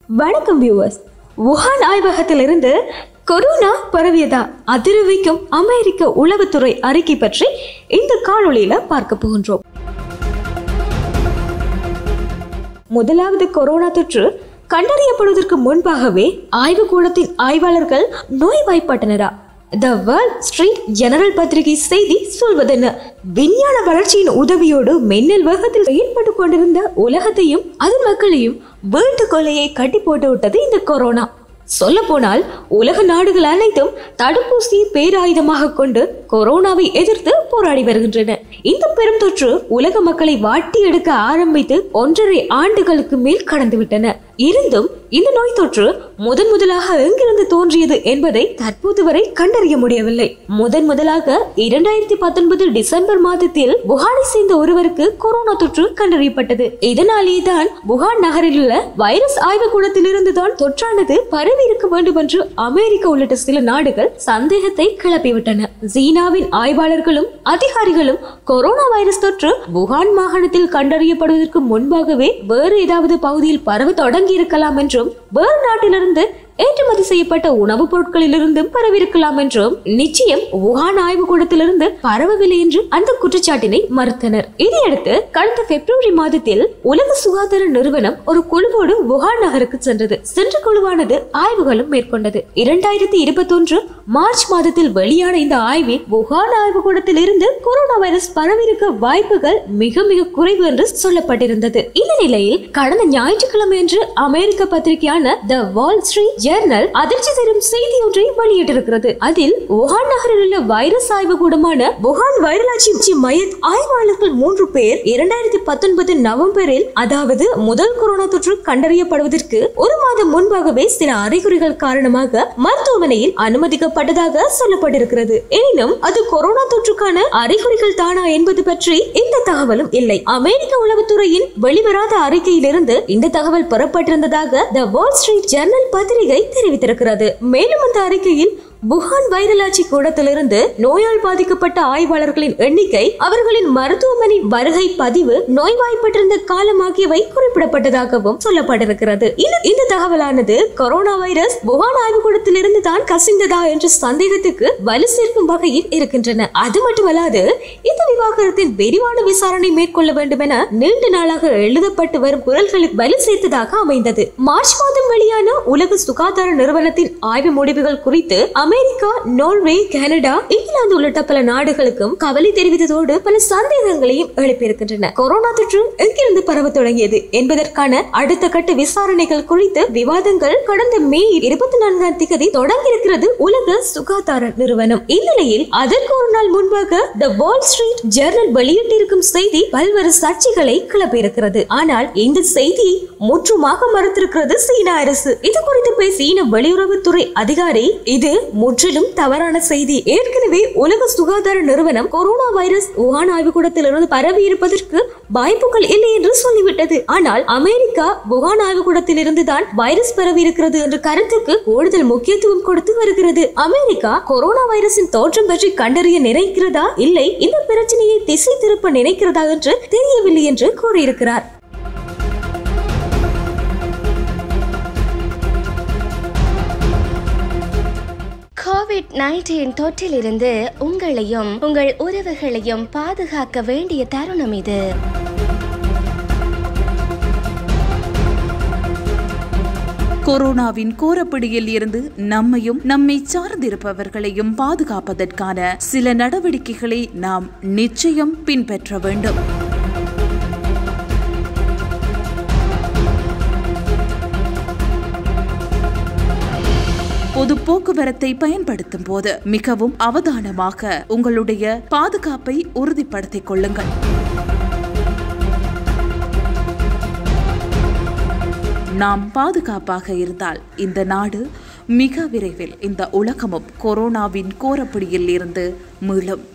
வணக்கம் viewers Wuhan ஆய்வகத்திலிருந்து corona பரவியதா அதிர வைக்கும் அமெரிக்க உளவுத்துறை அறிக்கை பற்றி இந்த காணொளியில பார்க்க போகின்றோம் முதலாவது கொரோனா தொற்று கண்டறியப்படுவதற்கு முன்பாகவே ஆய்வுக்கூடத்தின் ஆய்வாளர்கள் நோய்வாய்ப்பட்டனரா த வேர்ல்ட் ஸ்ட்ரீட் ஜெனரல் பத்திரிகை செய்தி சொல்வதென்ன விஞ்ஞான வளர்ச்சியின் உதவியோடு மின்னல் வேகத்தில் செயல்பட்டு கொண்டிருந்த உலகத்தையும் அதன் மக்களையும் வீட்டுக்குள்ளேயே கட்டி போட்டு விட்டது இந்த கொரோனா சொல்ல போனால் உலக நாடுகள் அனைத்தும் தடுப்பூசி பேராயுதமாக கொண்டு கொரோனாவை எதிர்த்து போராடி வருகின்றன இந்த பெரும் தொற்று உலக மக்களை வாட்டி எடுக்க ஆரம்பித்து ஒன்றரை ஆண்டுகளுக்கு மேல் கடந்து விட்டன இருந்தும் இந்த நோய் தொற்று முதன் முதலாக எங்கிருந்து தோன்றியது என்பதை தற்போது வரை கண்டறிய முடியவில்லை முதன் முதலாக இரண்டாயிரத்தி பத்தொன்பது டிசம்பர் மாதத்தில் புகானை சேர்ந்த ஒருவருக்கு கொரோனா தொற்று கண்டறியப்பட்டது இதனாலேயே தான் புகான் நகரில் உள்ள வைரஸ் ஆய்வுக்கூடத்திலிருந்து தான் தொற்றானது பரவி இருக்க வேண்டும் என்று அமெரிக்கா உள்ளிட்ட சில நாடுகள் சந்தேகத்தை கிளப்பிவிட்டன சீனாவின் ஆய்வாளர்களும் அதிகாரிகளும் கொரோனா வைரஸ் தொற்று புகான் மாகாணத்தில் கண்டறியப்படுவதற்கு முன்பாகவே வேறு ஏதாவது பகுதியில் பரவ தொடங்கி இருக்கலாம் என்றும் வேறு நாட்டிலிருந்து ஏற்றுமதி செய்யப்பட்ட உணவுப் பொருட்களிலிருந்தும் பரவிருக்கலாம் என்றும் நிச்சயம் வுஹான் ஆய்வுக்கூடத்திலிருந்து பரவவில்லை என்று அந்த குற்றச்சாட்டினை மறுத்தனர் இதையடுத்து கடந்த பிப்ரவரி மாதத்தில் உலக சுகாதார நிறுவனம் ஒரு குழுவோடு வுஹான் நகருக்கு சென்றது சென்ற குழுவானது ஆய்வுகளும் மேற்கொண்டது இரண்டாயிரத்தி இருபத்தொன்று மார்ச் மாதத்தில் வெளியான இந்த ஆய்வில் வுஹான் ஆய்வுக்கூடத்தில் இருந்து கொரோனா வைரஸ் பரவிருக்க வாய்ப்புகள் மிக மிக குறைவு என்று சொல்லப்பட்டிருந்தது இந்த நிலையில் கடந்த ஞாயிற்றுக்கிழமையன்று அமெரிக்க பத்திரிகையான த வால் ஸ்ட்ரீட் ஜேர்னல் அதிர்ச்சி தரும் செய்தி ஒன்றை வெளியிட்டிருக்கிறது அதில் வுஹான் நகரில் உள்ள வைரஸ் ஆய்வு கூடமான வுஹான் வைரலாட்சி மைய ஆய்வாளர்கள் மூன்று பேர் இரண்டாயிரத்தி பத்தொன்பது நவம்பரில் அதாவது முதல் கொரோனா தொற்று கண்டறியப்படுவதற்கு ஒரு மாதம் முன்பாகவே சில அறிகுறிகள் காரணமாக மருத்துவமனையில் அனுமதிக்கப்பட்டதாக சொல்லப்பட்டிருக்கிறது எனினும் அது கொரோனா தொற்றுக்கான அறிகுறிகள் தானா என்பது பற்றி இந்த தகவலும் இல்லை அமெரிக்க உளவுத்துறையின் வெளிவராத அறிக்கையிலிருந்து இந்த தகவல் பெறப்பட்டிருந்ததாக த வால் ஸ்ட்ரீட் ஜர்னல் பத்திரிகை தெரிவித்திருக்கிறது மேலும் அந்த அறிக்கையில் புகான் வைரலாட்சி கூடத்திலிருந்து நோயால் பாதிக்கப்பட்ட ஆய்வாளர்களின் எண்ணிக்கை அவர்களின் மருத்துவமனை வருகை பதிவு நோய்வாய்ப்பட்டிருந்த காலம் ஆகியவை குறிப்பிடப்பட்டதாகவும் சொல்லப்பட்டிருக்கிறது இந்த- இந்த தகவலானது கொரோனா வைரஸ் புகான் ஆய்வுக்கூடத்திலிருந்து தான் கசிந்ததா என்ற சந்தேகத்துக்கு வலு சேர்க்கும் வகையில் இருக்கின்றன அது மட்டுமல்லாது இந்த விவாகரத்தின் விரிவான விசாரணை மேற்கொள்ள வேண்டும் என நீண்ட நாளாக எழுதப்பட்டு வரும் குரல்களுக்கு வலு சேர்த்ததாக அமைந்தது மார்ச் மாதம் வெளியான உலக சுகாதார நிறுவனத்தின் ஆய்வு முடிவுகள் குறித்து அமெரிக்கா நோர்வே கனடா இங்கிலாந்து உள்ளிட்ட பல நாடுகளுக்கும் கவலை தெரிவித்ததோடு பல சந்தேகங்களையும் எழுப்பியிருக்கின்றன கொரோனா தொற்று எங்கிருந்து பரவ தொடங்கியது என்பதற்கான அடுத்த கட்ட விசாரணைகள் குறித்து விவாதங்கள் கடந்த மே இருபத்தி நான்காம் தேதி தொடங்கியிருக்கிறது உலக சுகாதார நிறுவனம் இந்நிலையில் அதற்கு ஒரு நாள் முன்பாக த வால் ஸ்ட்ரீட் ஜர்னல் வெளியிட்டிருக்கும் செய்தி பல்வேறு சர்ச்சைகளை கிளப்பியிருக்கிறது ஆனால் இந்த செய்தி முற்றுமாக மறுத்திருக்கிறது சீன அரசு இது குறித்து பேசிய சீன வெளியுறவுத்துறை அதிகாரி இது முற்றிலும் தவறான செய்தி ஏற்கனவே உலக சுகாதார நிறுவனம் கொரோனா வைரஸ் வுஹான் ஆய்வுக்கூடத்திலிருந்து பரவி இருப்பதற்கு வாய்ப்புகள் இல்லை என்று சொல்லிவிட்டது ஆனால் அமெரிக்கா வுஹான் ஆய்வுக்கூடத்திலிருந்து தான் வைரஸ் பரவி இருக்கிறது என்ற கருத்துக்கு கூடுதல் முக்கியத்துவம் கொடுத்து வருகிறது அமெரிக்கா கொரோனா வைரஸின் தோற்றம் பற்றி கண்டறிய நினைக்கிறதா இல்லை இந்த பிரச்சனையை திசை திருப்ப நினைக்கிறதா என்று தெரியவில்லை என்று கூறியிருக்கிறார் கோவிட் நைன்டீன் தொற்றிலிருந்து உங்களையும் உங்கள் உறவுகளையும் பாதுகாக்க வேண்டிய தருணம் இது கொரோனாவின் கோரப்பிடியில் இருந்து நம்மையும் நம்மை சார்ந்திருப்பவர்களையும் பாதுகாப்பதற்கான சில நடவடிக்கைகளை நாம் நிச்சயம் பின்பற்ற வேண்டும் பொது போக்குவரத்தை பயன்படுத்தும் போது மிகவும் அவதானமாக உங்களுடைய பாதுகாப்பை உறுதிப்படுத்திக் கொள்ளுங்கள் நாம் பாதுகாப்பாக இருந்தால் இந்த நாடு மிக விரைவில் இந்த உலகமும் கொரோனாவின் கோரப்பிடியில் இருந்து மீளும்